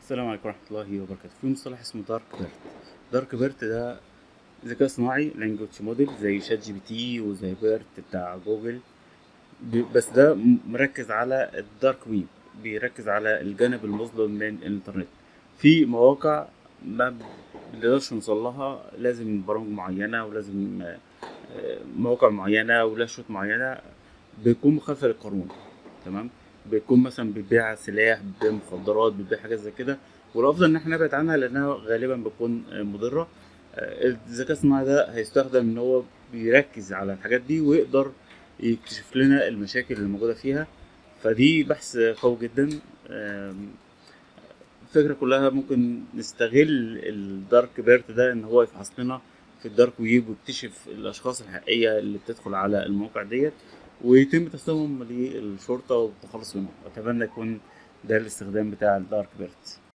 السلام عليكم ورحمة الله وبركاته في مصطلح اسمه دارك بيرت دارك بيرت ده ذكاء صناعي لانجوج موديل زي شات جي بي تي وزي بيرت بتاع جوجل ب- بس ده م- مركز على الدارك ويب بيركز على الجانب المظلم من الانترنت في مواقع ما بنقدرش نوصل لها لازم برامج معينة ولازم آه، آه، مواقع معينة ولا شروط معينة بيكون مخالفة للقانون تمام بيكون مثلا بيبيع سلاح بيبيع مخدرات بيبيع حاجات زي كده والافضل ان احنا نبعد عنها لانها غالبا بتكون آه، مضره آه، الذكاء الصناعي ده هيستخدم ان هو بيركز على الحاجات دي ويقدر يكتشف لنا المشاكل اللي موجوده فيها فدي بحث قوي جدا آم، الفكره كلها ممكن نستغل الدارك بيرت ده ان هو يفحص لنا في الدارك ويب ويكتشف الاشخاص الحقيقيه اللي بتدخل على المواقع ديت ويتم تسليمهم للشرطه والتخلص منهم اتمنى يكون ده الاستخدام بتاع الدارك بيرت